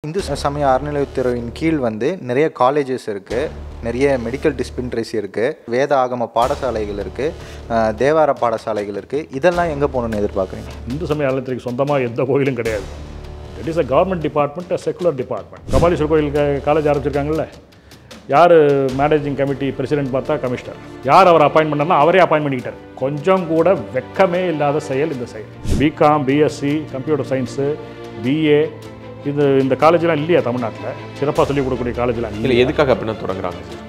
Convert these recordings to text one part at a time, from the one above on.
இந்து சமய அறநிலையத்துறையின் கீழ் வந்து நிறைய காலேஜஸ் இருக்குது நிறைய மெடிக்கல் டிஸ்பென்ட்ரிஸ் இருக்குது வேத ஆகம பாடசாலைகள் இருக்குது தேவார பாடசாலைகள் இருக்குது இதெல்லாம் எங்கே போகணுன்னு எதிர்பார்க்குறீங்க இந்து சமய அறநிலையத்துறைக்கு சொந்தமாக எந்த கோயிலும் கிடையாது it is a government department a secular department Kapaleeswarar கோயில் காலேஜ் ஆரம்பிச்சிருக்காங்கல்ல யார் மேனேஜிங் கமிட்டி பிரசிடென்ட் பார்த்தா கமிஷனர் யார் அவர் அப்பாயின்ட் பண்ணார்னா அவரே அப்பாயின்ட் பண்ணிக்கிட்டார் கொஞ்சம் கூட வெக்கமே இல்லாத செயல் இந்த செயல் BCom BSc computer science BA இது இந்த காலேஜ்லாம் இல்லையா தமிழ்நாட்டில் சிறப்பாக சொல்லிக் கொடுக்கக்கூடிய காலேஜ்லாம் இல்லை இல்லை எதுக்காக அப்படின்னா தொடங்குறாங்க சார்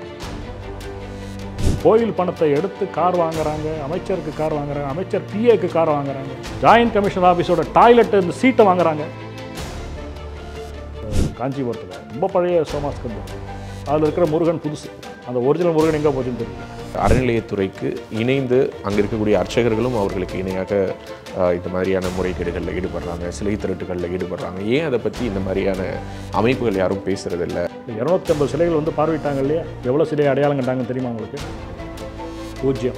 கோயில் பணத்தை எடுத்து கார் வாங்குறாங்க அமைச்சருக்கு கார் வாங்குறாங்க அமைச்சர் பிஏக்கு கார் வாங்குறாங்க ஜாயின்ட் கமிஷனர் ஆஃபீஸோட டாய்லெட் இந்த சீட்டை வாங்குறாங்க காஞ்சிபுரத்தில் ரொம்ப பழைய சோமாஸ்கந்தர் அதில் இருக்கிற முருகன் புதுசு அந்த ஒரிஜினல் முருகன் எங்கே போச்சுன்னு தெரியல அறநிலையத்துறைக்கு இணைந்து அங்கே இருக்கக்கூடிய அர்ச்சகர்களும் அவர்களுக்கு இணையாக ஆஹ், இந்த மாதிரியான முறைகேடுகளில் ஈடுபடுறாங்க சிலை திருட்டுகளில் ஈடுபடுறாங்க ஏன் அதை பற்றி இந்த மாதிரியான அமைப்புகள் யாரும் பேசுறதில்ல இரநூத்தி ஐம்பது சிலைகள் வந்து பார்வையிட்டாங்க இல்லையா எவ்வளோ சிலை அடையாளம் கண்டாங்கன்னு தெரியுமா உங்களுக்கு பூஜ்ஜியம்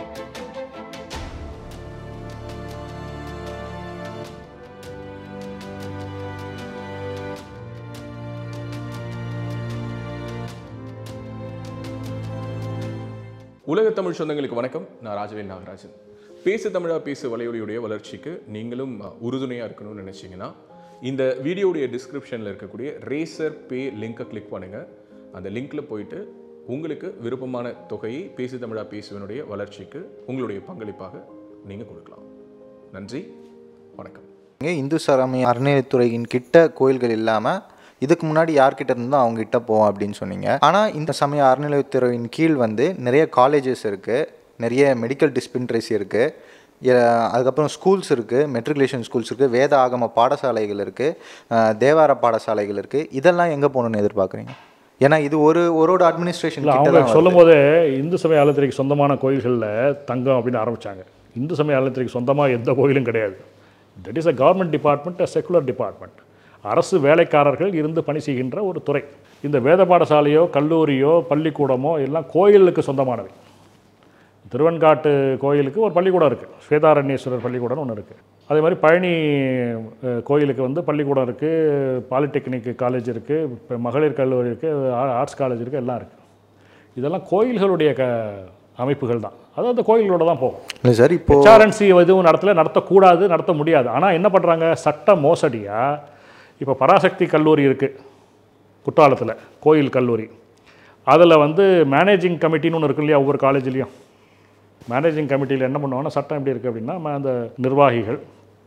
உலக தமிழ் சொந்தங்களுக்கு வணக்கம் நான் ராஜவேல் நாகராஜன் பேசு தமிழா பேசு வலையொலியுடைய வளர்ச்சிக்கு நீங்களும் உறுதுணையாக இருக்கணும்னு நினச்சிங்கன்னா இந்த வீடியோடைய டிஸ்கிரிப்ஷனில் இருக்கக்கூடிய ரேசர் பே லிங்கை கிளிக் பண்ணுங்கள் அந்த லிங்க்கில் போயிட்டு உங்களுக்கு விருப்பமான தொகையை பேசு தமிழா பேசுவனுடைய வளர்ச்சிக்கு உங்களுடைய பங்களிப்பாக நீங்கள் கொடுக்கலாம் நன்றி வணக்கம் இங்கே இந்து சமய அறநிலையத்துறையின் கிட்ட கோயில்கள் இல்லாமல் இதுக்கு முன்னாடி யார்கிட்ட இருந்தோ அவங்க கிட்ட போவோம் அப்படின்னு சொன்னீங்க ஆனால் இந்த சமய அறநிலையத்துறையின் கீழ் வந்து நிறைய காலேஜஸ் இருக்குது நிறைய மெடிக்கல் டிஸ்பென்ட்ரிஸ் இருக்குது அதுக்கப்புறம் ஸ்கூல்ஸ் இருக்குது மெட்ரிகுலேஷன் ஸ்கூல்ஸ் இருக்குது வேத ஆகம பாடசாலைகள் இருக்குது தேவார பாடசாலைகள் இருக்குது இதெல்லாம் எங்கே போகணுன்னு எதிர்பார்க்குறீங்க ஏன்னா இது ஒரு ஒரு அட்மினிஸ்ட்ரேஷன் இல்லை கிட்ட அவங்க தான் சொல்லும் போதே இந்து சமய அறநிலையத்துறைக்கு சொந்தமான கோயில்களில் தங்கம் அப்படின்னு ஆரம்பிச்சாங்க இந்து சமய அறநிலையத்துறைக்கு சொந்தமாக எந்த கோயிலும் கிடையாது that is a government department a secular department அரசு வேலைக்காரர்கள் இருந்து பணி செய்கின்ற ஒரு துறை இந்த வேத பாடசாலையோ கல்லூரியோ பள்ளிக்கூடமோ எல்லாம் கோயிலுக்கு சொந்தமானவை திருவெண்காட்டு கோயிலுக்கு ஒரு பள்ளிக்கூடம் இருக்குது ஸ்வேதாரண்யேஸ்வரர் பள்ளிக்கூடம்னு ஒன்று இருக்குது அதே மாதிரி பழனி அஹ், கோயிலுக்கு வந்து பள்ளிக்கூடம் இருக்குது பாலிடெக்னிக் காலேஜ் இருக்குது இப்போ மகளிர் கல்லூரி இருக்குது ஆர்ட்ஸ் காலேஜ் இருக்குது எல்லாம் இருக்குது இதெல்லாம் கோயில்களுடைய க அமைப்புகள் தான் அது அந்த கோயில்களோட தான் போகும் இல்லை சார் இப்போ ஹெச்ஆர்என்சி எதுவும் நடத்தல நடத்தக்கூடாது நடத்த முடியாது ஆனால் என்ன பண்ணுறாங்க சட்ட மோசடியாக இப்போ பராசக்தி கல்லூரி இருக்குது குற்றாலத்தில் கோயில் கல்லூரி அதில் வந்து மேனேஜிங் கமிட்டின்னு ஒன்று இருக்கு இல்லையா ஒவ்வொரு காலேஜ்லேயும் மேனேஜிங் கமிட்டியில் என்ன பண்ணுவாங்கன்னா சட்டம் எப்படி இருக்குது அப்படின்னா ம- அந்த நிர்வாகிகள்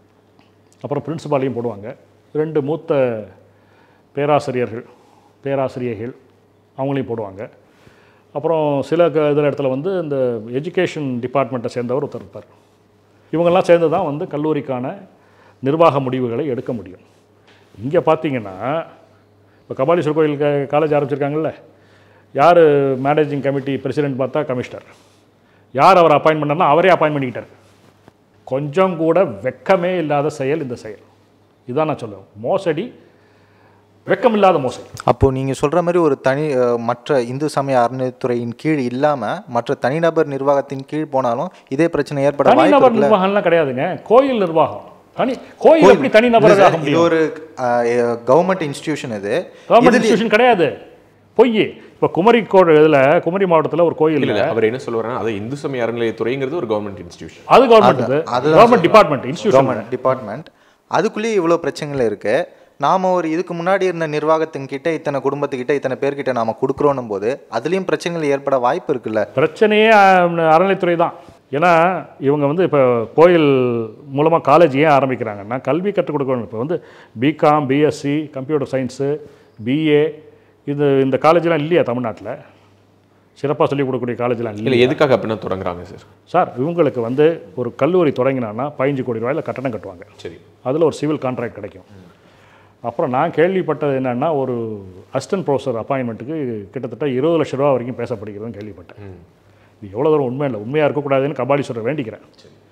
அப்புறம் பிரின்சிபாலையும் போடுவாங்க ரெண்டு மூத்த பேராசிரியர்கள் பேராசிரியர்கள் அவங்களையும் போடுவாங்க அப்புறம் சில க இதில் இடத்துல வந்து இந்த எஜுகேஷன் டிபார்ட்மெண்ட்டை சேர்ந்தவர் ஒருத்தர் இருப்பார் இவங்கெல்லாம் சேர்ந்து தான் வந்து கல்லூரிக்கான நிர்வாக முடிவுகளை எடுக்க முடியும் இங்கே பார்த்தீங்கன்னா இப்போ கபாலீஸ்வரர் கோயில் க- காலேஜ் ஆரம்பிச்சிருக்காங்கல்ல யார் மேனேஜிங் கமிட்டி பிரசிடென்ட் பார்த்தா கமிஷனர் யார் அவர் அப்பாயின்ட் பண்ணார்னா அவரே அப்பாயின்ட் பண்ணிக்கிட்டார் கொஞ்சம் கூட வெக்கமே இல்லாத செயல் இந்த செயல் இதான் நான் சொல்லுவேன் மோசடி வெக்கமில்லாத மோசடி அப்போது நீங்கள் சொல்கிற மாதிரி ஒரு தனி அஹ், மற்ற இந்து சமய அறநிலையத்துறையின் கீழ் இல்லாமல் மற்ற தனிநபர் நிர்வாகத்தின் கீழ் போனாலும் இதே பிரச்சனை ஏற்பட வாய்ப்பு தனிநபர் இருக்குல்ல நிர்வாகம்லாம் கிடையாதுங்க கோயில் நிர்வாகம் தனி கோயில் எப்படி தனிநபராக இல்ல ஆக சார், இது முடியும் ஒரு கவர்மெண்ட் இன்ஸ்டிடியூஷன் இது கவர்மெண்ட் இதுல- இன்ஸ்டியூஷன் கிடையாது பொய் இப்போ குமரி கோ இதில் குமரி மாவட்டத்தில் ஒரு கோயில் இல்லை இல்லை அவர் என்ன சொல்லுவாருன்னா அது இந்து சமய அறநிலையத்துறைங்கிறது ஒரு கவர்மெண்ட் இன்ஸ்டிடியூஷன் அது கவர்மெண்ட் இது அதுதான் government department institution government department அதுக்குள்ளேயே இவ்வளோ பிரச்சனைகள் இருக்கு நாம ஒரு இதுக்கு முன்னாடி இருந்த நிர்வாகத்தின் கிட்ட இத்தனை குடும்பத்துக்கிட்ட இத்தனை பேர்கிட்ட நாம கொடுக்குறோன்னும் போது அதுலேயும் பிரச்சனைகள் ஏற்பட வாய்ப்பு இருக்குல்ல பிரச்சனையே அஹ், அறநிலைத்துறை தான் ஏன்னா இவங்க வந்து இப்போ கோயில் மூலமாக காலேஜ் ஏன் ஆரம்பிக்கிறாங்கன்னா கல்வி கற்றுக் கொடுக்கணும் இப்போ வந்து BCom BSc computer science BA இது இந்த காலேஜ்லாம் இல்லையா தமிழ்நாட்டில் சிறப்பாக சொல்லிக் கொடுக்கக்கூடிய காலேஜ்லாம் இல்லை இல்லை எதுக்காக அப்படின்னா தொடங்குறாங்க சார் சார் இவங்களுக்கு வந்து ஒரு கல்லூரி தொடங்கினான்னா பதினஞ்சு கோடி ரூபாயில் கட்டணம் கட்டுவாங்க சரி அதில் ஒரு சிவில் கான்ட்ராக்ட் கிடைக்கும் அப்புறம் நான் கேள்விப்பட்டது என்னன்னா ஒரு அசிஸ்டன்ட் ப்ரொஃபஸர் அப்பாயின்மெண்ட்டுக்கு கிட்டத்தட்ட இருபது லட்ச ரூபா வரைக்கும் பேசப்படுகிறதுன்னு கேள்விப்பட்டேன் இது எவ்வளோ தூரம் உண்மை இல்லை உண்மையாக இருக்கக்கூடாதுன்னு கபாலீஸ்வரர் வேண்டிக்கிறேன்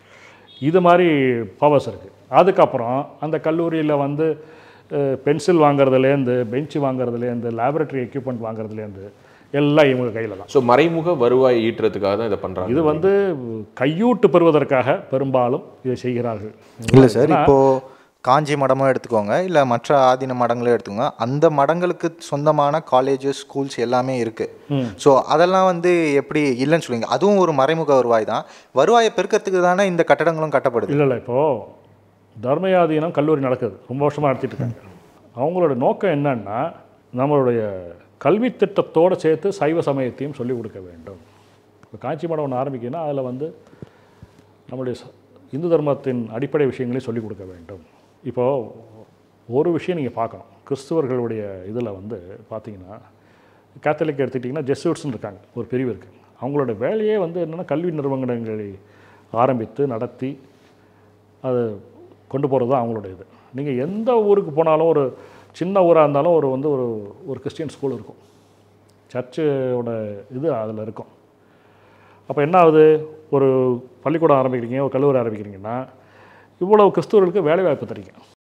இது மாதிரி பவர்ஸ் இருக்குது அதுக்கப்புறம் அந்த கல்லூரியில் வந்து பென்சில் வாங்குறதுலேருந்து பெஞ்சு வாங்குறதுலேருந்து லேபரட்டரி எக்யூப்மெண்ட் வாங்குறதுலேருந்து எல்லாம் இவங்க கையில் தான் ஸோ மறைமுக வருவாய் ஈட்டுறதுக்காக தான் இதை பண்ணுறாங்க இது வந்து கையூட்டு பெறுவதற்காக பெரும்பாலும் இதை செய்கிறார்கள் இல்லை சார் இப்போ காஞ்சி மடமும் எடுத்துக்கோங்க இல்லை மற்ற ஆதீன மடங்களும் எடுத்துக்கோங்க அந்த மடங்களுக்கு சொந்தமான காலேஜஸ் ஸ்கூல்ஸ் எல்லாமே இருக்குது ஸோ அதெல்லாம் வந்து எப்படி இல்லைன்னு சொல்லுவீங்க அதுவும் ஒரு மறைமுக வருவாய் தான் வருவாயை பெருக்கிறதுக்கு தானே இந்த கட்டடங்களும் கட்டப்படுது இல்லை இல்லை இப்போது தர்மயாதீனம் கல்லூரி நடக்குது ரொம்ப வருஷமாக நடத்திட்டு இருக்காங்க அவங்களோட நோக்கம் என்னன்னா நம்மளுடைய கல்வி திட்டத்தோடு சேர்த்து சைவ சமயத்தையும் சொல்லிக் கொடுக்க வேண்டும் இப்போ காஞ்சி மடம் ஒன்று ஆரம்பிக்குன்னா அதில் வந்து நம்முடைய ச- இந்து தர்மத்தின் அடிப்படை விஷயங்களையும் சொல்லிக் கொடுக்க வேண்டும் இப்போது ஒரு விஷயம் நீங்கள் பார்க்கணும் கிறிஸ்துவர்களுடைய இதில் வந்து பார்த்தீங்கன்னா கேத்தலிக் எடுத்துக்கிட்டிங்கன்னா ஜெஸ்யூட்ஸ்னு இருக்காங்க ஒரு பிரிவு இருக்குது அவங்களோட வேலையே வந்து என்னென்னா கல்வி நிறுவனங்களை ஆரம்பித்து நடத்தி அது கொண்டு போகிறது தான் அவங்களோட இது நீங்கள் எந்த ஊருக்கு போனாலும் ஒரு சின்ன ஊராக இருந்தாலும் ஒரு வந்து ஒரு ஒரு கிறிஸ்டியன் ஸ்கூல் இருக்கும் சர்ச்சோட இது அதில் இருக்கும் அப்போ என்ன ஆகுது ஒரு பள்ளிக்கூடம் ஆரம்பிக்கிறீங்க ஒரு கல்லூரி ஆரம்பிக்கிறீங்கன்னா இவ்வளவு கிறிஸ்துவர்களுக்கு வேலை வாய்ப்பு தரீங்க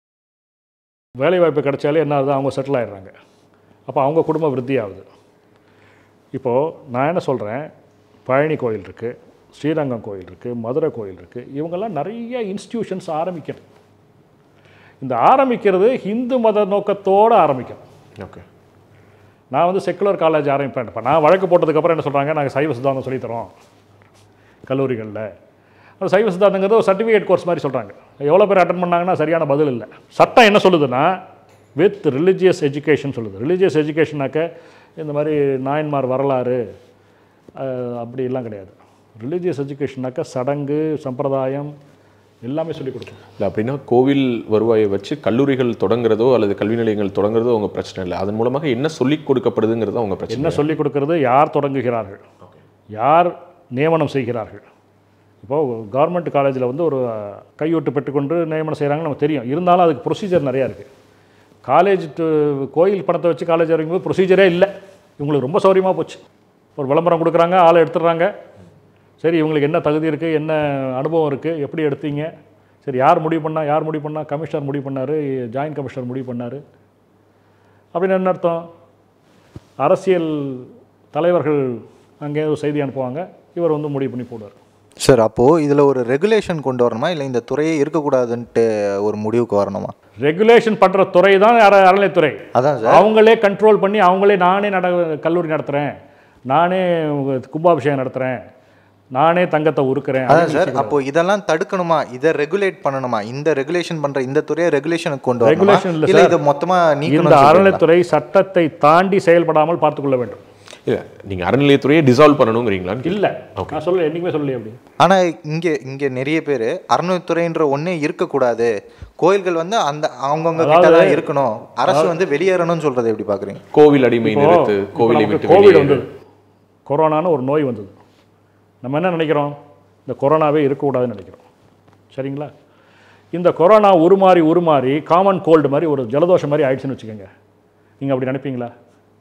வேலை வாய்ப்பு கிடைச்சாலே என்ன ஆகுது அவங்க செட்டில் ஆயிடுறாங்க அப்போ அவங்க குடும்ப விருத்தி ஆகுது இப்போது நான் என்ன சொல்கிறேன் பழனி கோயில் இருக்குது ஸ்ரீரங்கம் கோயில் இருக்குது மதுரை கோயில் இருக்குது இவங்கெல்லாம் நிறைய இன்ஸ்டிடியூஷன்ஸ் ஆரம்பிக்கணும் இந்த ஆரம்பிக்கிறது ஹிந்து மத நோக்கத்தோடு ஆரம்பிக்கணும் ஓகே நான் வந்து செக்குலர் காலேஜ் ஆரம்பிப்பேன் இப்போ நான் வழக்கு போட்டதுக்கப்புறம் என்ன சொல்கிறாங்க நாங்கள் சைவ சித்தாந்தம் சொல்லித் தரோம் கல்லூரிகளில் அந்த சைவ சித்தாந்தங்கிறது ஒரு சர்டிஃபிகேட் கோர்ஸ் மாதிரி சொல்கிறாங்க எவ்வளோ பேர் அட்டன் பண்ணாங்கன்னா சரியான பதில் இல்லை சட்டம் என்ன சொல்லுதுன்னா வித் ரிலிஜியஸ் எஜுகேஷன் சொல்லுது ரிலிஜியஸ் எஜுகேஷனாக்க இந்த மாதிரி நாயன்மார் வரலாறு அஹ், அப்படிலாம் கிடையாது ரிலிஜியஸ் எஜுகேஷனாக்க சடங்கு சம்பிரதாயம் எல்லாமே சொல்லிக் கொடுக்கும் இல்லை அப்படின்னா கோவில் வருவாயை வச்சு கல்லூரிகள் தொடங்குறதோ அல்லது கல்வி நிலையங்கள் தொடங்குறதோ அவங்க பிரச்சனை இல்லை அதன் மூலமாக என்ன சொல்லிக் கொடுக்கப்படுதுங்கிறது அவங்க பிரச்சனை என்ன சொல்லிக் கொடுக்கறது யார் தொடங்குகிறார்கள் யார் நியமனம் செய்கிறார்கள் இப்போது கவர்மெண்ட் காலேஜில் வந்து ஒரு அஹ், கையூட்டு பெற்றுக்கொண்டு நியமனம் செய்கிறாங்கன்னு நமக்கு தெரியும் இருந்தாலும் அதுக்கு ப்ரொசீஜர் நிறையா இருக்குது காலேஜ் கோயில் பணத்தை வச்சு காலேஜ் இறங்கும்போது ப்ரொசீஜரே இல்லை இவங்களுக்கு ரொம்ப சௌரியமாக போச்சு ஒரு விளம்பரம் கொடுக்குறாங்க ஆளை எடுத்துடுறாங்க சரி இவங்களுக்கு என்ன தகுதி இருக்குது என்ன அனுபவம் இருக்குது எப்படி எடுத்தீங்க சரி யார் முடிவு பண்ணா யார் முடிவு பண்ணா கமிஷனர் முடிவு பண்ணார் ஜாயின்ட் கமிஷனர் முடிவு பண்ணார் அப்படின்னு என்ன அர்த்தம் அரசியல் தலைவர்கள் அங்கே ஒரு செய்தி அனுப்புவாங்க இவர் வந்து முடிவு பண்ணி போடுவார் சார் அப்போது இதில் ஒரு ரெகுலேஷன் கொண்டு வரணுமா இல்லை இந்த துறையே இருக்கக்கூடாதுன்ட்டு ஒரு முடிவுக்கு வரணுமா ரெகுலேஷன் பண்ணுற துறை தான் அற அறநிலைத்துறை அதான் சார் அவங்களே கண்ட்ரோல் பண்ணி அவங்களே நானே நட கல்லூரி நடத்துகிறேன் நானே கும்பாபிஷேகம் நடத்துகிறேன் நானே தங்கத்தை உருக்குறேன் அதான் சார் அப்போ இதெல்லாம் தடுக்கணுமா இதை ரெகுலேட் பண்ணணுமா இந்த ரெகுலேஷன் பண்ற இந்த துறையை ரெகுலேஷனுக்கு கொண்டு வரணுமா Regulation இல்ல இல்ல சார். இதை மொத்தமா இந்த நீக்கணும் அறநிலைத்துறை சட்டத்தை தாண்டி செயல்படாமல் பார்த்துக்கொள்ள வேண்டும் இல்லை நீங்கள் அறநிலையத்துறையை டிசால்வ் பண்ணணுங்கிறீங்களான்னு இல்லை நான் சொல்ல என்றைக்குமே சொல்லலையே அப்படி ஆனா இங்க இங்க நிறைய பேர் அறநிலைத்துறைன்ற ஒண்ணே இருக்கக்கூடாது கோயில்கள் வந்து அந்த அவங்கவுங்க கிட்ட தான் இருக்கணும் அரசு வந்து வெளியேறணும்னு சொல்றதை எப்படி பாக்குறீங்க கோவில் அடிமை நிறுத்து இப்போ கோவிலை நமக்கு விட்டு கோவிட் வெளியேறு வந்தது கொரோனான்னு ஒரு நோய் வந்தது நம்ம என்ன நினைக்கிறோம் இந்த கொரோனாவே இருக்கக்கூடாதுன்னு நினைக்கிறோம் சரிங்களா இந்த கொரோனா உருமாறி உருமாறி காமன் கோல்டு மாதிரி ஒரு ஜலதோஷம் மாதிரி ஆயிடுச்சுன்னு வச்சுக்கோங்க நீங்கள் அப்படி நினைப்பீங்களா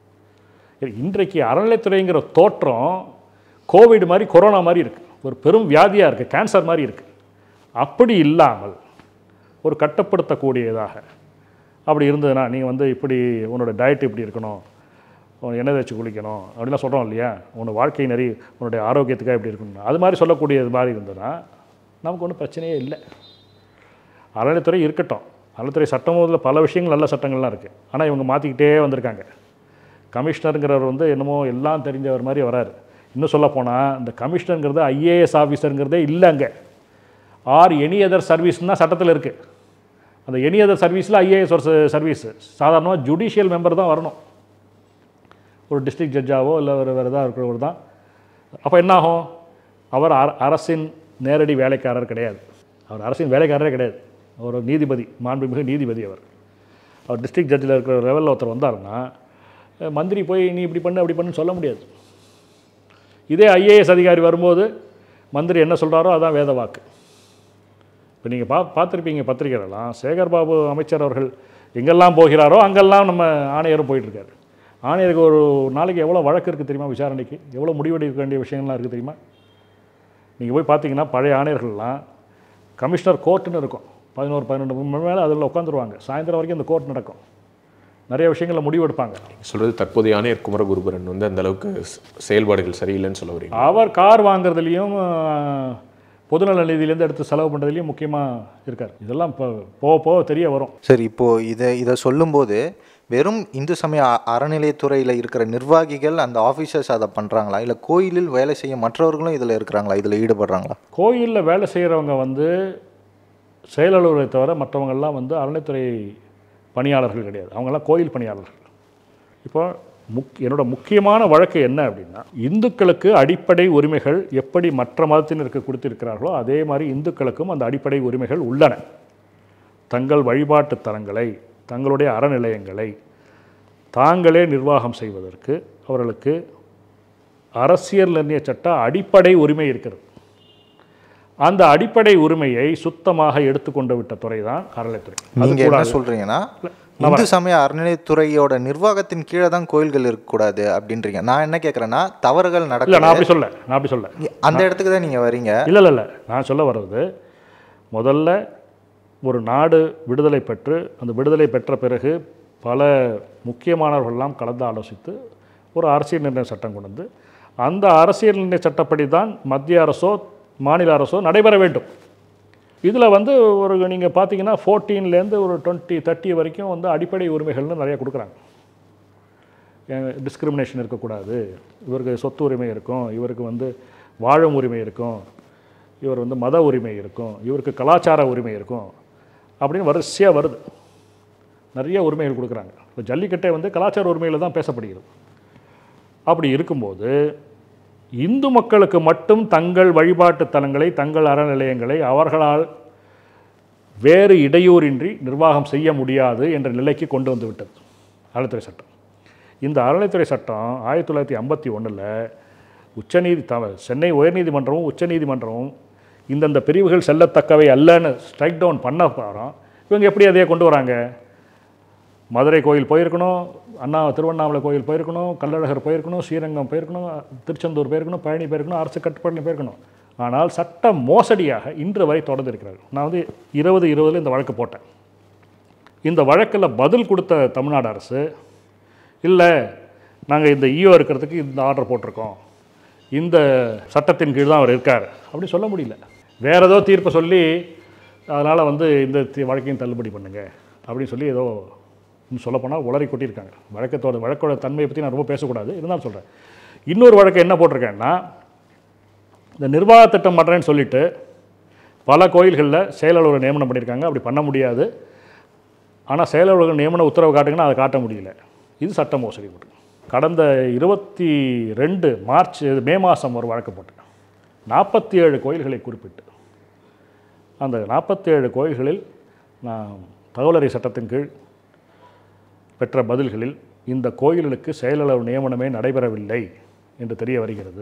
சரி, இன்றைக்கு அறநிலைத்துறைங்கிற தோற்றம் கோவிட் மாதிரி கொரோனா மாதிரி இருக்குது ஒரு பெரும் வியாதியாக இருக்குது கேன்சர் மாதிரி இருக்குது அப்படி இல்லாமல் ஒரு கட்டுப்படுத்தக்கூடியதாக அப்படி இருந்ததுன்னா நீங்கள் வந்து இப்படி உன்னோட டயட் இப்படி இருக்கணும் உன் எண்ணெய் தேய்ச்சி குளிக்கணும் அப்படிலாம் சொல்கிறோம் இல்லையா உன்னோட வாழ்க்கை நெறி உன்னுடைய ஆரோக்கியத்துக்காக இப்படி இருக்கணும் அது மாதிரி சொல்லக்கூடியது மாதிரி இருந்ததுன்னா நமக்கு ஒன்றும் பிரச்சனையே இல்லை அறநிலைத்துறை இருக்கட்டும் அறநிலைத்துறை சட்டம் முதல்ல பல விஷயங்கள் நல்ல சட்டங்கள்லாம் இருக்குது ஆனால் இவங்க மாற்றிக்கிட்டே வந்திருக்காங்க கமிஷனருங்கிறவர் வந்து என்னமோ எல்லாம் தெரிஞ்சவர் மாதிரி வராரு இன்னும் சொல்ல போனால் இந்த கமிஷனருங்கிறது ஐஏஎஸ் ஆஃபீஸருங்கிறதே இல்லை அங்கே ஆர் எனி அதர் சர்வீஸ்னா சட்டத்தில் இருக்குது அந்த எனி அதர் சர்வீஸில் ஐஏஎஸ் ஒரு சர்வீஸ் சாதாரணமாக ஜுடிஷியல் மெம்பர் தான் வரணும் ஒரு டிஸ்ட்ரிக்ட் ஜட்ஜாவோ இல்லை ஒரு வேறு ஏதாவது இருக்கிறவர் தான் அப்போ என்னாகும் அவர் அர- அரசின் நேரடி வேலைக்காரர் கிடையாது அவர் அரசின் வேலைக்காரரே கிடையாது அவர் ஒரு நீதிபதி மாண்புமிகு நீதிபதி அவர் அவர் டிஸ்ட்ரிக்ட் ஜட்ஜில் இருக்கிற லெவலில் ஒருத்தர் வந்தாருன்னா அஹ், மந்திரி போய் நீ இப்படி பண்ணு அப்படி பண்ணுன்னு சொல்ல முடியாது இதே ஐஏஎஸ் அதிகாரி வரும்போது மந்திரி என்ன சொல்கிறாரோ அதான் வேத வாக்கு இப்போ நீங்கள் பா பார்த்துருப்பீங்க பத்திரிகைகளெல்லாம் சேகர் பாபு அமைச்சர் அவர்கள் எங்கெல்லாம் போகிறாரோ அங்கெல்லாம் நம்ம ஆணையரும் போயிட்டுருக்காரு ஆணையருக்கு ஒரு நாளைக்கு எவ்வளோ வழக்கு இருக்குது தெரியுமா விசாரணைக்கு எவ்வளோ முடிவெடுக்க வேண்டிய விஷயங்கள்லாம் இருக்குது தெரியுமா நீங்கள் போய் பார்த்தீங்கன்னா பழைய ஆணையர்கள்லாம் கமிஷனர் கோர்ட்டுன்னு இருக்கும் பதினோரு பன்னெண்டு மணி மேலே அதில் உட்காந்துருவாங்க சாயந்தரம் வரைக்கும் அந்த கோர்ட் நடக்கும் நிறைய விஷயங்களில் முடிவெடுப்பாங்க சொல்றது தற்போதைய ஆணையர் குமரகுருபரன் வந்து அந்த அளவுக்கு ஸ்- செயல்பாடுகள் சரியில்லைன்னு சொல்ல வரீங்க அவர் கார் வாங்குறதுலையும் பொதுநல நிதியிலேருந்து எடுத்து செலவு பண்ணுறதுலையும் முக்கியமாக இருக்கார் இதெல்லாம் இப்போ போக போக தெரிய வரும் சரி இப்போது இதை இதை சொல்லும்போது வெறும் இந்து சமய அ- அறநிலையத்துறையில் இருக்கிற நிர்வாகிகள் அந்த ஆஃபீஸர்ஸ் அதை பண்ணுறாங்களா இல்லை கோயிலில் வேலை செய்ய மற்றவர்களும் இதில் இருக்கிறாங்களா இதில் ஈடுபடுறாங்களா கோயிலில் வேலை செய்கிறவங்க வந்து செயலலுவலை தவிர மற்றவங்கெல்லாம் வந்து அறநிலைத்துறை பணியாளர்கள் கிடையாது அவங்கெல்லாம் கோயில் பணியாளர்கள் இப்போ முக் என்னோட முக்கியமான வழக்கு என்ன அப்படின்னா இந்துக்களுக்கு அடிப்படை உரிமைகள் எப்படி மற்ற மதத்தினருக்கு கொடுத்திருக்கிறார்களோ அதே மாதிரி இந்துக்களுக்கும் அந்த அடிப்படை உரிமைகள் உள்ளன தங்கள் வழிபாட்டு தலங்களை தங்களுடைய அறநிலையங்களை தாங்களே நிர்வாகம் செய்வதற்கு அவர்களுக்கு அரசியல் நிர்ணய சட்ட அடிப்படை உரிமை இருக்கிறது அந்த அடிப்படை உரிமையை சுத்தமாக எடுத்துக்கொண்டு விட்ட துறை தான் அறநிலைத்துறை அது நீங்கள் என்ன கூடாது. சொல்கிறீங்கன்னா இந்து சமய அறநிலையத்துறையோட நிர்வாகத்தின் கீழே தான் கோயில்கள் இருக்கக்கூடாது அப்படின்றீங்க நான் என்ன கேட்குறேன்னா தவறுகள் இல்லை நடக்கல நான் அப்படி சொல்ல நான் அப்படி சொல்ல அந்த இடத்துக்கு தான் நீங்கள் வரீங்க இல்லை இல்லை இல்லை நான் சொல்ல வர்றது முதல்ல ஒரு நாடு விடுதலை பெற்று அந்த விடுதலை பெற்ற பிறகு பல முக்கியமானவர்கள்லாம் கலந்து ஆலோசித்து ஒரு அரசியல் நிர்ணய சட்டம் கொண்டு வந்து அந்த அரசியல் நிர்ணய சட்டப்படி தான் மத்திய அரசோ மாநில அரசோ நடைபெற வேண்டும் இதில் வந்து ஒரு நீங்கள் பார்த்தீங்கன்னா ஃபோர்டீன்லேருந்து ஒரு டுவெண்ட்டி தேர்ட்டி வரைக்கும் வந்து அடிப்படை உரிமைகள்னு நிறைய கொடுக்குறாங்க டிஸ்கிரிமினேஷன் இருக்கக்கூடாது இவருக்கு சொத்து உரிமை இருக்கும் இவருக்கு வந்து வாழும் உரிமை இருக்கும் இவர் வந்து மத உரிமை இருக்கும் இவருக்கு கலாச்சார உரிமை இருக்கும் அப்படின்னு வரிசையாக வருது நிறைய உரிமைகள் கொடுக்குறாங்க இப்போ ஜல்லிக்கட்டை வந்து கலாச்சார உரிமையில் தான் பேசப்படுகிறது அப்படி இருக்கும்போது இந்து மக்களுக்கு மட்டும் தங்கள் வழிபாட்டு தலங்களை தங்கள் அறநிலையங்களை அவர்களால் வேறு இடையூறின்றி நிர்வாகம் செய்ய முடியாது என்ற நிலைக்கு கொண்டு வந்து விட்டது அறநிலைத்துறை சட்டம் இந்த அறநிலைத்துறை சட்டம் ஆயிரத்தி தொள்ளாயிரத்தி ஐம்பத்தி ஒன்றில் உச்சநீதி த சென்னை உயர்நீதிமன்றமும் உச்சநீதிமன்றமும் இந்தந்த பிரிவுகள் செல்லத்தக்கவை அல்லன்னு ஸ்ட்ரைக் டவுன் பண்ண போகிறோம் இவங்க எப்படி அதையே கொண்டு வராங்க மதுரை கோயில் போயிருக்கணும் அண்ணா திருவண்ணாமலை கோயில் போயிருக்கணும் கள்ளழகர் போயிருக்கணும் ஸ்ரீரங்கம் போயிருக்கணும் திருச்செந்தூர் போயிருக்கணும் பழனி போயிருக்கணும் அரசு கட்டுப்பாட்டில் போயிருக்கணும் ஆனால் சட்ட மோசடியாக இன்று வரை தொடர்ந்து இருக்கிறார்கள் நான் வந்து இருபது இருபதில் இந்த வழக்கு போட்டேன் இந்த வழக்கில் பதில் கொடுத்த தமிழ்நாடு அரசு இல்லை நாங்கள் இந்த ஈஓ இருக்கிறதுக்கு இந்த ஆர்டர் போட்டிருக்கோம் இந்த சட்டத்தின் கீழ் தான் அவர் இருக்கார் அப்படி சொல்ல முடியல வேற ஏதோ தீர்ப்பை சொல்லி அதனால் வந்து இந்த தி- வழக்கையும் தள்ளுபடி பண்ணுங்க அப்படின்னு சொல்லி ஏதோ இன்னும் சொல்லப்போனால் உளறி கொட்டியிருக்காங்க வழக்கத்தோட வழக்கோட தன்மையை பற்றி நான் ரொம்ப பேசக்கூடாது இருந்தாலும் சொல்கிறேன் இன்னொரு வழக்கு என்ன போட்டிருக்கேன்னா இந்த நிர்வாக திட்டம் பண்ணுறேன்னு சொல்லிட்டு பல கோயில்களில் செயலாளரை நியமனம் பண்ணியிருக்காங்க அப்படி பண்ண முடியாது ஆனால் செயலாளர்கள் நியமன உத்தரவு காட்டுங்கன்னா அதை காட்ட முடியல இது சட்ட மோசடி போட்டு கடந்த இருபத்தி ரெண்டு மார்ச் மே மாதம் ஒரு வழக்கு போட்டேன் நாற்பத்தி ஏழு கோயில்களை குறிப்பிட்டு அந்த நாற்பத்தேழு கோயில்களில் நான் தகவலறை சட்டத்தின் கீழ் பெற்ற பதில்களில் இந்த கோயில்களுக்கு செயலாளர் நியமனமே நடைபெறவில்லை என்று தெரிய வருகிறது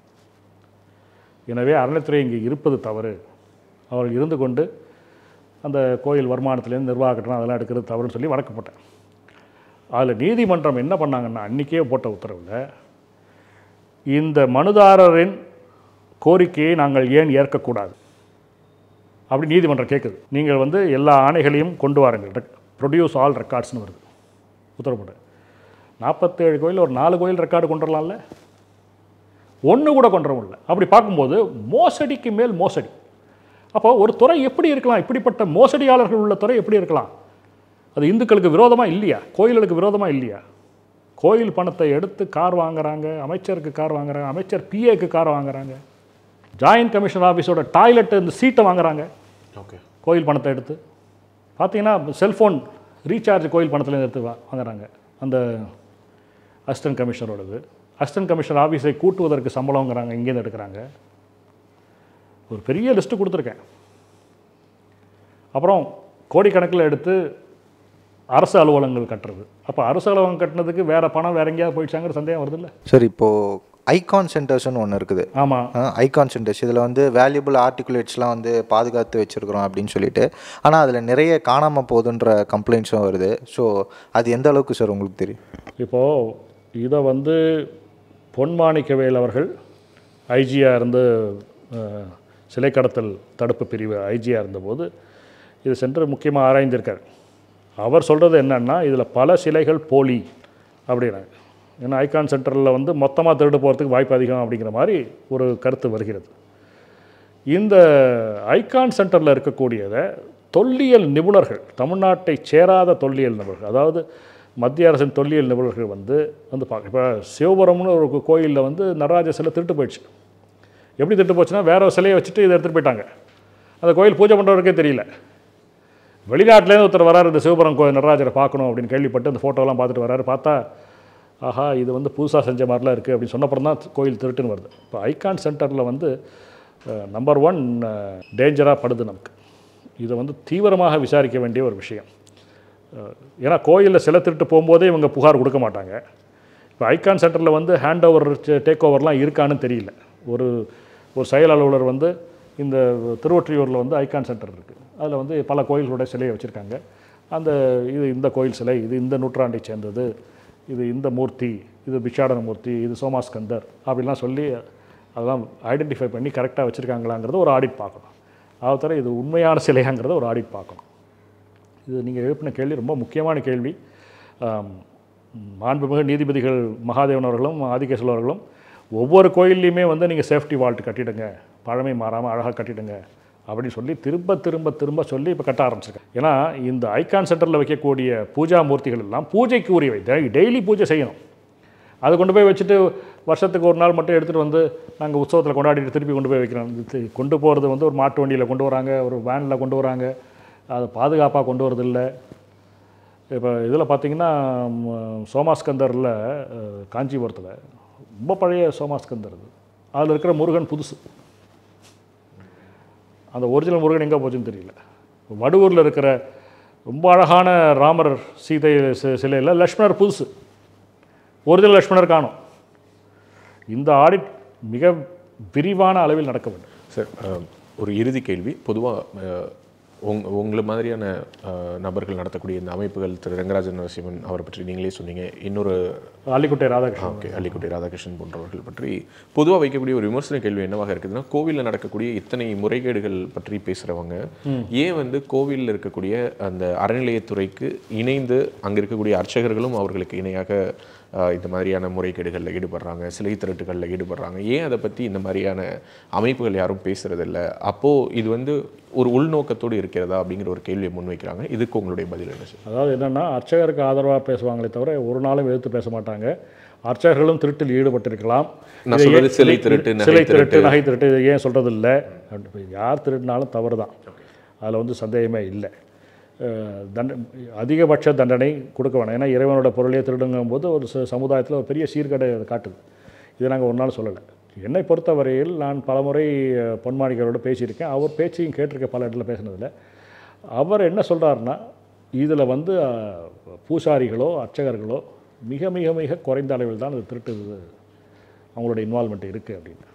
எனவே அறநிலைத்துறை இங்கே இருப்பது தவறு அவர்கள் இருந்து கொண்டு அந்த கோயில் வருமானத்திலேருந்து நிர்வாக கட்டணம் அதெல்லாம் எடுக்கிறது தவறுன்னு சொல்லி வழக்கு போட்டேன் அதில் நீதிமன்றம் என்ன பண்ணாங்கன்னா அன்றைக்கே போட்ட உத்தரவில் இந்த மனுதாரரின் கோரிக்கையை நாங்கள் ஏன் ஏற்கக்கூடாது அப்படி நீதிமன்றம் கேட்குது நீங்கள் வந்து எல்லா ஆணைகளையும் கொண்டு வாருங்கள் ப்ரொடியூஸ் ஆல் ரெக்கார்ட்ஸ்னு வருது உத்தரவு போட்டு நாற்பத்தேழு கோயில் ஒரு நாலு கோயில் ரெக்கார்டு கொண்டு வரலாம்ல ஒன்று கூட கொண்டு வர முடியல அப்படி பார்க்கும்போது மோசடிக்கு மேல் மோசடி அப்போ ஒரு துறை எப்படி இருக்கலாம் இப்படிப்பட்ட மோசடியாளர்கள் உள்ள துறை எப்படி இருக்கலாம் அது இந்துக்களுக்கு விரோதமாக இல்லையா கோயில்களுக்கு விரோதமாக இல்லையா கோயில் பணத்தை எடுத்து கார் வாங்குறாங்க அமைச்சருக்கு கார் வாங்குறாங்க அமைச்சர் பிஏக்கு கார் வாங்குறாங்க ஜாயின்ட் கமிஷனர் ஆஃபீஸோட டாய்லெட் இந்த சீட்டை வாங்குறாங்க ஓகே கோயில் பணத்தை எடுத்து பார்த்தீங்கன்னா செல்ஃபோன் ரீசார்ஜ் கோயில் பணத்தில் எடுத்து வா- வாங்குறாங்க அந்த அசிஸ்டன்ட் கமிஷனரோடது அசிஸ்டன்ட் கமிஷனர் ஆஃபீஸை கூட்டுவதற்கு சம்பளங்கிறாங்க இங்கேருந்து எடுக்கிறாங்க ஒரு பெரிய லிஸ்ட்டு கொடுத்துருக்கேன் அப்புறம் கோடிக்கணக்கில் எடுத்து அரசு அலுவலகங்கள் கட்டுறது அப்போ அரசு அலுவலகம் கட்டினதுக்கு வேறு பணம் வேற எங்கேயாவது போயிடுச்சாங்கிற சந்தேகம் வருது இல்லை சரி இப்போது ஐகான் சென்டர்ஸ்னு ஒன்று இருக்குது ஆமாம் ஐகான் சென்டர்ஸ் இதில் வந்து வேல்யூபிள் ஆர்டிகுலேட்ஸ்லாம் வந்து பாதுகாத்து வச்சுருக்குறோம் அப்படின்னு சொல்லிட்டு ஆனால் அதில் நிறைய காணாமல் போகுதுன்ற கம்ப்ளைண்ட்ஸும் வருது ஸோ அது எந்த அளவுக்கு சார் உங்களுக்கு தெரியும் இப்போது இதை வந்து பொன்மாணிக்கவேல் அவர்கள் ஐஜியாக இருந்து அஹ், சிலை கடத்தல் தடுப்பு பிரிவு ஐஜியாக இருந்தபோது இது சென்று முக்கியமாக ஆராய்ந்திருக்கார் அவர் சொல்கிறது என்னன்னா இதில் பல சிலைகள் போலி அப்படின்னாங்க ஏன்னா ஐகான் சென்டரில் வந்து மொத்தமாக திருடு போகிறதுக்கு வாய்ப்பு அதிகம் அப்படிங்கிற மாதிரி ஒரு கருத்து வருகிறது இந்த ஐகான் சென்டரில் இருக்கக்கூடியதை தொல்லியல் நிபுணர்கள் தமிழ்நாட்டை சேராத தொல்லியல் நிபுணர்கள் அதாவது மத்திய அரசின் தொல்லியல் நிபுணர்கள் வந்து வந்து பார்க்க இப்போ சிவபுரம்னு ஒரு கோயிலில் வந்து நடராஜ சிலை திருட்டு போயிடுச்சு எப்படி திருட்டு போச்சுன்னா வேற ஒரு சிலையை வச்சுட்டு இதை எடுத்துகிட்டு போயிட்டாங்க அந்த கோயில் பூஜை பண்ணுறவருக்கே தெரியல வெளிநாட்டிலேருந்து ஒருத்தர் வராரு இந்த சிவபுரம் கோயில் நடராஜரை பார்க்கணும் அப்படின்னு கேள்விப்பட்டு அந்த ஃபோட்டோலாம் பார்த்துட்டு வராரு பார்த்தா ஆஹா இது வந்து புதுசாக செஞ்ச மாதிரிலாம் இருக்குது அப்படின்னு சொன்னப்புறம் தான் கோயில் திருட்டுன்னு வருது இப்போ ஐகான் சென்டரில் வந்து நம்பர் ஒன் டேஞ்சராக படுது நமக்கு இதை வந்து தீவிரமாக விசாரிக்க வேண்டிய ஒரு விஷயம் அஹ், ஏன்னா கோயிலில் சில திருட்டு போகும்போதே இவங்க புகார் கொடுக்க மாட்டாங்க இப்போ ஐகான் சென்டரில் வந்து ஹேண்ட் ஓவர் டேக் ஓவர்லாம் இருக்கான்னு தெரியல ஒரு ஒரு செயல் அலுவலர் வந்து இந்த திருவொற்றியூரில் வந்து ஐகான் சென்டர் இருக்குது அதில் வந்து பல கோயில்களுடைய சிலையை வச்சுருக்காங்க அந்த இது இந்த கோயில் சிலை இது இந்த நூற்றாண்டை சேர்ந்தது இது இந்த மூர்த்தி இது பிக்ஷாடன மூர்த்தி இது சோமாஸ்கந்தர் அப்படிலாம் சொல்லி அதெல்லாம் ஐடென்டிஃபை பண்ணி கரெக்டாக வச்சுருக்காங்களாங்கிறத ஒரு ஆடிட் பார்க்கணும் அதை தவிர இது உண்மையான சிலையாங்கிறத ஒரு ஆடிட் பார்க்கணும் இது நீங்கள் எழுப்பின கேள்வி ரொம்ப முக்கியமான கேள்வி ஆம், மாண்புமிகு நீதிபதிகள் மகாதேவன் அவர்களும் ஆதிகேசல் அவர்களும் ஒவ்வொரு கோயில்லையுமே வந்து நீங்கள் சேஃப்டி வால்ட் கட்டிடுங்க பழமை மாறாமல் அழகாக கட்டிடுங்க அப்படின்னு சொல்லி திரும்ப திரும்ப திரும்ப சொல்லி இப்போ கட்ட ஆரம்பிச்சிருக்கேன் ஏன்னா இந்த ஐகான் சென்டரில் வைக்கக்கூடிய பூஜா மூர்த்திகள் எல்லாம் பூஜைக்கு உரியவை டெய்லி பூஜை செய்யணும் அதை கொண்டு போய் வச்சுட்டு வருஷத்துக்கு ஒரு நாள் மட்டும் எடுத்துகிட்டு வந்து நாங்கள் உற்சவத்தில் கொண்டாடிட்டு திருப்பி கொண்டு போய் வைக்கிறோம் இது கொண்டு போகிறது வந்து ஒரு மாட்டு வண்டியில் கொண்டு வராங்க ஒரு வேனில் கொண்டு வராங்க அது பாதுகாப்பாக கொண்டு வரது இல்லை இப்போ இதில் பார்த்தீங்கன்னா ம், சோமாஸ்கந்தரில் அஹ், காஞ்சிபுரத்தில் ரொம்ப பழைய சோமாஸ்கந்தர் அது அதில் இருக்கிற முருகன் புதுசு அந்த ஒரிஜினல் முருகன் எங்கே போச்சுன்னு தெரியல வடுவூரில் இருக்கிற ரொம்ப அழகான ராமர் சீதை சி- சிலையில் லக்ஷ்மணர் புதுசு ஒரிஜினல் லக்ஷ்மணர் காணும் இந்த ஆடிட் மிக விரிவான அளவில் நடக்க வேண்டும் சார் அஹ், ஒரு இறுதி கேள்வி பொதுவாக உங் உங்களை மாதிரியான அஹ், நபர்கள் நடத்தக்கூடிய இந்த அமைப்புகள் திரு ரங்கராஜன் நரசிம்மன் அவரை பற்றி நீங்களே சொன்னீங்க இன்னொரு அள்ளிக்குட்டை ராதாகிருஷ்ணன் ஓகே அள்ளிக்குட்டி ராதாகிருஷ்ணன் போன்றவர்கள் பற்றி பொதுவாக வைக்கக்கூடிய ஒரு விமர்சன கேள்வி என்னவாக இருக்குதுன்னா கோவிலில் நடக்கக்கூடிய இத்தனை முறைகேடுகள் பற்றி பேசுகிறவங்க ஏன் வந்து கோவிலில் இருக்கக்கூடிய அந்த அறநிலையத்துறைக்கு இணைந்து அங்கே இருக்கக்கூடிய அர்ச்சகர்களும் அவர்களுக்கு இணையாக ஆஹ், இந்த மாதிரியான முறைகேடுகளில் ஈடுபடுறாங்க சிலை திருட்டுகளில் ஈடுபடுறாங்க ஏன் அதை பற்றி இந்த மாதிரியான அமைப்புகள் யாரும் பேசுறதில்ல அப்போது இது வந்து ஒரு உள்நோக்கத்தோடு இருக்கிறதா அப்படிங்கிற ஒரு கேள்வியை முன்வைக்கிறாங்க இதுக்கு உங்களுடைய பதில் என்ன சார் அதாவது என்னென்னா அர்ச்சகருக்கு ஆதரவாக பேசுவாங்களே தவிர ஒரு நாளும் எதிர்த்து பேச மாட்டாங்க அர்ச்சகர்களும் திருட்டில் ஈடுபட்டிருக்கலாம் நான் இதை சொல்றது ஏன் சிலை திருட்டு, நகை சிலை திருட்டு திருட்டு. நகை திருட்டு இதை ஏன் சொல்கிறது இல்லை யார் திருடினாலும் தவறு தான் அதில் வந்து சந்தேகமே இல்லை அஹ் தண்ட அதிகபட்ச தண்டனை கொடுக்க வேணாம் ஏன்னா இறைவனோட பொருளையே திருடுங்கும் போது ஒரு ச- சமுதாயத்தில் ஒரு பெரிய சீர்கேடை அது காட்டுது இதை நாங்கள் ஒரு நாள் சொல்லலை என்னை பொறுத்தவரையில் நான் பலமுறை அஹ், பொன்மாணிக்கரோட பேசியிருக்கேன் அவர் பேச்சையும் கேட்டிருக்கேன் பல இடத்துல பேசினதில் அவர் என்ன சொல்கிறாருன்னா இதில் வந்து அஹ், பூசாரிகளோ அர்ச்சகர்களோ மிக மிக மிக குறைந்த அளவில் தான் அது திருட்டு இது அவங்களோட இன்வால்மெண்ட் இருக்குது அப்படின்னு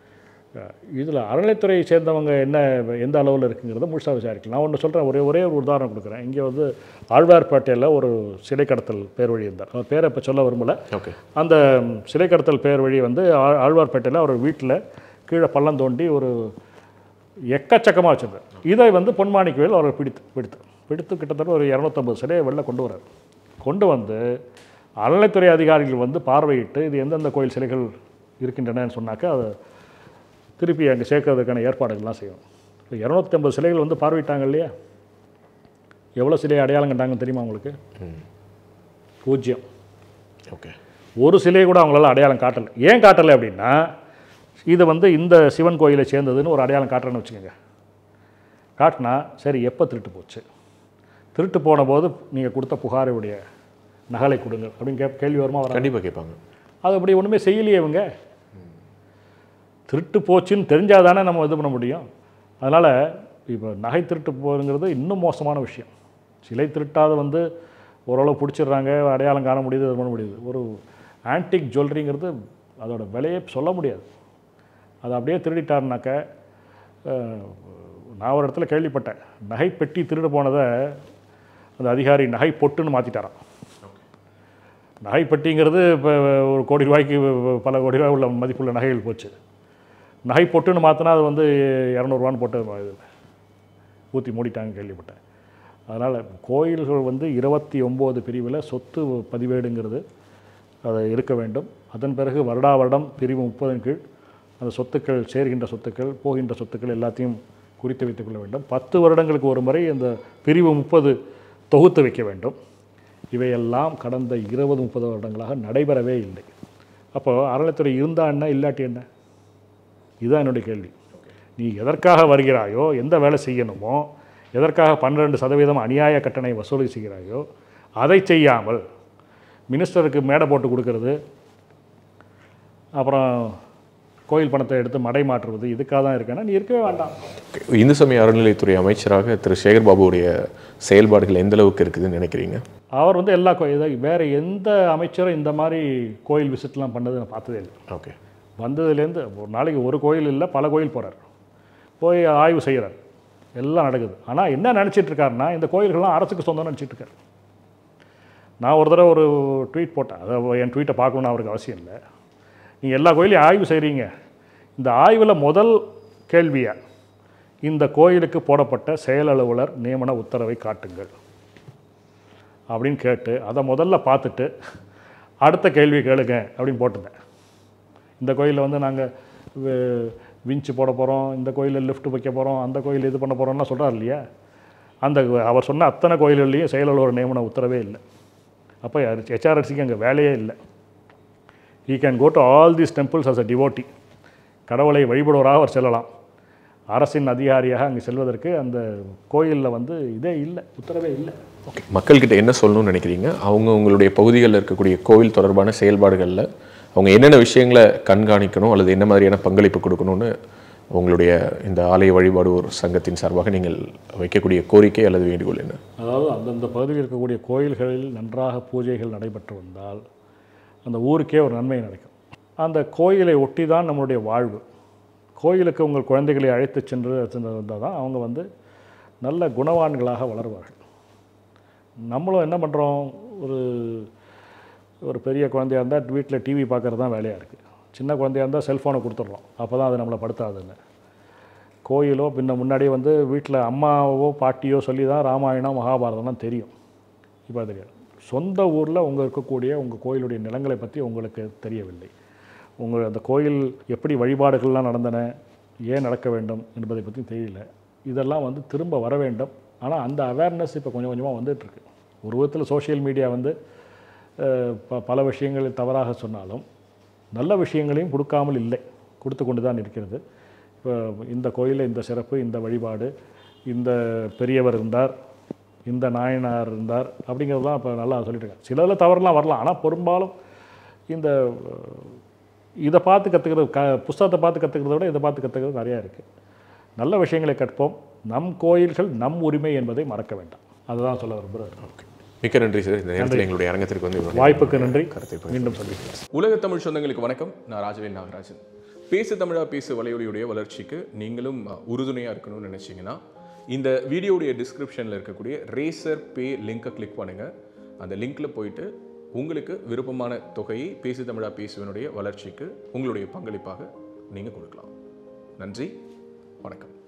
இதில் அறநிலைத்துறையை சேர்ந்தவங்க என்ன எந்த அளவில் இருக்குங்கிறத முழுசாக விசாரிக்கலாம் நான் ஒன்று சொல்கிறேன் ஒரே ஒரே ஒரு உதாரணம் கொடுக்குறேன் இங்கே வந்து ஆழ்வார்பேட்டையில் ஒரு சிலை கடத்தல் பேர் வழி இருந்தார் அவர் பேரை இப்போ சொல்ல விரும்பல ஓகே அந்த சிலை கடத்தல் பேர் வழி வந்து ஆ- ஆழ்வார்பேட்டையில் அவர் வீட்டில் கீழே பள்ளம் தோண்டி ஒரு எக்கச்சக்கமாக வச்சிருந்தார் இதை வந்து பொன்மாணிக்கவேல் அவர் பிடித்து பிடித்து பிடித்து கிட்டத்தட்ட ஒரு இரநூத்தம்பது சிலையை வெளில கொண்டு வரார் கொண்டு வந்து அறநிலைத்துறை அதிகாரிகள் வந்து பார்வையிட்டு இது எந்தெந்த கோயில் சிலைகள் இருக்கின்றனன்னு சொன்னாக்க அதை திருப்பி அங்கே சேர்க்கறதுக்கான ஏற்பாடுகள்லாம் செய்யணும் இப்போ இரநூத்தி ஐம்பது சிலைகள் வந்து பார்வையிட்டாங்க இல்லையா எவ்வளோ சிலையை அடையாளம் கண்டாங்கன்னு தெரியுமா உங்களுக்கு பூஜ்ஜியம் ஓகே ஒரு சிலையை கூட அவங்களால அடையாளம் காட்டலை ஏன் காட்டலை அப்படின்னா இது வந்து இந்த சிவன் கோயிலை சேர்ந்ததுன்னு ஒரு அடையாளம் காட்டுறேன்னு வச்சுக்கோங்க காட்டினா சரி எப்போ திருட்டு போச்சு திருட்டு போன போது நீங்கள் கொடுத்த புகாருடைய நகலை கொடுங்க அப்படின்னு கே கேள்வி வருமா வர கண்டிப்பாக கேட்பாங்க அது அப்படி ஒன்றுமே செய்யலையே இவங்க திருட்டு போச்சுன்னு தெரிஞ்சால் தானே நம்ம இது பண்ண முடியும் அதனால் இப்போ நகை திருட்டு போகுங்கிறது இன்னும் மோசமான விஷயம் சிலை திருட்டாத வந்து ஓரளவு பிடிச்சிடுறாங்க அடையாளம் காண முடியுது இது பண்ண முடியுது ஒரு ஆன்டிக் ஜுவல்லரிங்கிறது அதோட விலையே சொல்ல முடியாது அதை அப்படியே திருடிட்டாருனாக்க அஹ், நான் ஒரு இடத்துல கேள்விப்பட்டேன் நகை பெட்டி திருடு போனதை அந்த அதிகாரி நகை பொட்டுன்னு மாற்றிட்டாராம் நகைப்பட்டிங்கிறது இப்போ ஒரு கோடி ரூபாய்க்கு பல கோடி ரூபாய் உள்ள மதிப்புள்ள நகைகள் போச்சு நகை பொட்டுன்னு மாற்றினா அது வந்து இரநூறுவான்னு போட்டு இது ஊற்றி மூடிட்டாங்க கேள்விப்பட்டேன் அதனால் கோயில்கள் வந்து இருபத்தி ஒம்பது பிரிவில் சொத்து பதிவேடுங்கிறது அது இருக்க வேண்டும் அதன் பிறகு வருடா வருடம் பிரிவு முப்பதின் கீழ் அந்த சொத்துக்கள் சேர்கின்ற சொத்துக்கள் போகின்ற சொத்துக்கள் எல்லாத்தையும் குறித்து வைத்துக் கொள்ள வேண்டும் பத்து வருடங்களுக்கு ஒரு முறை இந்த பிரிவு முப்பது தொகுத்து வைக்க வேண்டும் இவையெல்லாம் கடந்த இருபது முப்பது வருடங்களாக நடைபெறவே இல்லை அப்போ அறநிலைத்துறை இருந்தா என்ன இல்லாட்டி என்ன இதுதான் என்னுடைய கேள்வி நீ எதற்காக வருகிறாயோ எந்த வேலை செய்யணுமோ எதற்காக பன்னிரெண்டு சதவீதம் அநியாய கட்டணை வசூல் செய்கிறாயோ அதை செய்யாமல் மினிஸ்டருக்கு மேடை போட்டு கொடுக்கறது அப்புறம் கோயில் பணத்தை எடுத்து மடை மாற்றுவது இதுக்காக தான் இருக்கேன்னா நீ இருக்கவே வேண்டாம் இந்து சமய அறநிலையத்துறை அமைச்சராக திரு சேகர் பாபுவுடைய செயல்பாடுகள் எந்த அளவுக்கு இருக்குதுன்னு நினைக்கிறீங்க அவர் வந்து எல்லா கோ இதை வேறு எந்த அமைச்சரும் இந்த மாதிரி கோயில் விசிட்லாம் பண்ணது நான் பார்த்ததே இல்லை ஓகே வந்ததுலேருந்து ஒரு நாளைக்கு ஒரு கோயில் இல்லை பல கோயில் போகிறார் போய் ஆய்வு செய்கிறார் எல்லாம் நடக்குது ஆனால் என்ன நினச்சிட்டு இருக்காருன்னா இந்த கோயில்கள்லாம் அரசுக்கு சொந்தம்னு நினச்சிட்டு இருக்காரு நான் ஒரு தடவை ஒரு ட்வீட் போட்டேன் அதை என் ட்வீட்டை பார்க்கணுன்னு அவருக்கு அவசியம் இல்லை நீங்கள் எல்லா கோயிலையும் ஆய்வு செய்கிறீங்க இந்த ஆய்வில் முதல் கேள்வியாக இந்த கோயிலுக்கு போடப்பட்ட செயல் அலுவலர் நியமன உத்தரவை காட்டுங்கள் அப்படின்னு கேட்டு அதை முதல்ல பார்த்துட்டு அடுத்த கேள்வி கேளுங்க அப்படின்னு போட்டிருந்தேன் இந்த கோயிலில் வந்து நாங்கள் விஞ்ச் போட போகிறோம் இந்த கோயிலில் லிஃப்ட் வைக்க போகிறோம் அந்த கோயில் இது பண்ண போகிறோம்லாம் சொல்கிறார் இல்லையா அந்த அவர் சொன்ன அத்தனை கோயில்கள்லையும் செயலாளர் நியமன உத்தரவே இல்லை அப்போ ஹெச்ஆர்எஸ்சிக்கு அங்கே வேலையே இல்லை he can go to all these temples as a devotee கடவுளை வழிபடுவராக அவர் செல்லலாம் அரசின் அதிகாரியாக அங்கே செல்வதற்கு அந்த கோயிலில் வந்து இதே இல்லை உத்தரவே இல்லை ஓகே மக்கள்கிட்ட என்ன சொல்லணும்னு நினைக்கிறீங்க அவங்க உங்களுடைய பகுதிகளில் இருக்கக்கூடிய கோவில் தொடர்பான செயல்பாடுகளில் அவங்க என்னென்ன விஷயங்களை கண்காணிக்கணும் அல்லது என்ன மாதிரியான பங்களிப்பு கொடுக்கணும்னு உங்களுடைய இந்த ஆலய வழிபாடு ஒரு சங்கத்தின் சார்பாக நீங்கள் வைக்கக்கூடிய கோரிக்கை அல்லது வேண்டுகோள் என்ன அதாவது அந்தந்த பகுதியில் இருக்கக்கூடிய கோயில்களில் நன்றாக பூஜைகள் நடைபெற்று வந்தால் அந்த ஊருக்கே ஒரு நன்மை நடக்கும் அந்த கோயிலை ஒட்டி தான் நம்மளுடைய வாழ்வு கோயிலுக்கு உங்கள் குழந்தைகளை அழைத்து சென்று சென்று வந்தால் தான் அவங்க வந்து நல்ல குணவான்களாக வளருவார்கள் நம்மளும் என்ன பண்ணுறோம் ஒரு ஒரு பெரிய குழந்தையா இருந்தால் வீட்டில் டிவி பார்க்குறது தான் வேலையாக இருக்குது சின்ன குழந்தையா இருந்தால் செல்ஃபோனை கொடுத்துட்றோம் அப்போ தான் அது நம்மளை படுத்தாதுன்னு கோயிலோ பின்ன முன்னாடியே வந்து வீட்டில் அம்மாவோ பாட்டியோ சொல்லி தான் ராமாயணம் மகாபாரதம்லாம் தெரியும் இப்போ அது தெரியாது சொந்த ஊரில் உங்கள் இருக்கக்கூடிய உங்கள் கோயிலுடைய நிலங்களை பற்றி உங்களுக்கு தெரியவில்லை உங்கள் அந்த கோயில் எப்படி வழிபாடுகள்லாம் நடந்தன ஏன் நடக்க வேண்டும் என்பதை பற்றி தெரியல இதெல்லாம் வந்து திரும்ப வர வேண்டும் ஆனால் அந்த அவேர்னஸ் இப்போ கொஞ்சம் கொஞ்சமாக வந்துட்டுருக்கு ஒரு விதத்தில் சோஷியல் மீடியா வந்து அஹ், ப பல விஷயங்கள் தவறாக சொன்னாலும் நல்ல விஷயங்களையும் கொடுக்காமல் இல்லை கொடுத்து கொண்டு தான் இருக்கிறது இப்போ இந்த கோயிலில் இந்த சிறப்பு இந்த வழிபாடு இந்த பெரியவர் இருந்தார் இந்த நாயனார் இருந்தார் அப்படிங்கிறதுலாம் இப்போ நல்லா சொல்லிட்டு இருக்காங்க சிலதில் தவறுலாம் வரலாம் ஆனால் பெரும்பாலும் இந்த அஹ், இதை பார்த்து கற்றுக்கிறது க புஸ்தகத்தை பார்த்து கற்றுக்கிறத விட இதை பார்த்து கற்றுக்கிறது நிறையா இருக்குது நல்ல விஷயங்களை கற்போம் நம் கோயில்கள் நம் உரிமை என்பதை மறக்க வேண்டாம் அதுதான் சொல்ல விரும்புகிறேன் ஓகே மிக்க நன்றி சார் இந்த நேரத்தில் எங்களுடைய அரங்கத்திற்கு வந்து இவ்வளவு வாய்ப்புக்கு நன்றி கருத்தை மீண்டும் சந்திக்கிறேன் உலக தமிழ் சொந்தங்களுக்கு வணக்கம் நான் ராஜவேல் நாகராஜன் பேசு தமிழா பேசு வலையொலியுடைய வளர்ச்சிக்கு நீங்களும் அஹ், உறுதுணையா இருக்கணும்னு நினைச்சீங்கன்னா இந்த வீடியோடைய டிஸ்கிரிப்ஷனில் இருக்கக்கூடிய ரேசர் பே லிங்கை கிளிக் பண்ணுங்க அந்த லிங்க்ல போயிட்டு உங்களுக்கு விருப்பமான தொகையை பேசு தமிழா பேசுவனுடைய வளர்ச்சிக்கு உங்களுடைய பங்களிப்பாக நீங்கள் கொடுக்கலாம் நன்றி வணக்கம்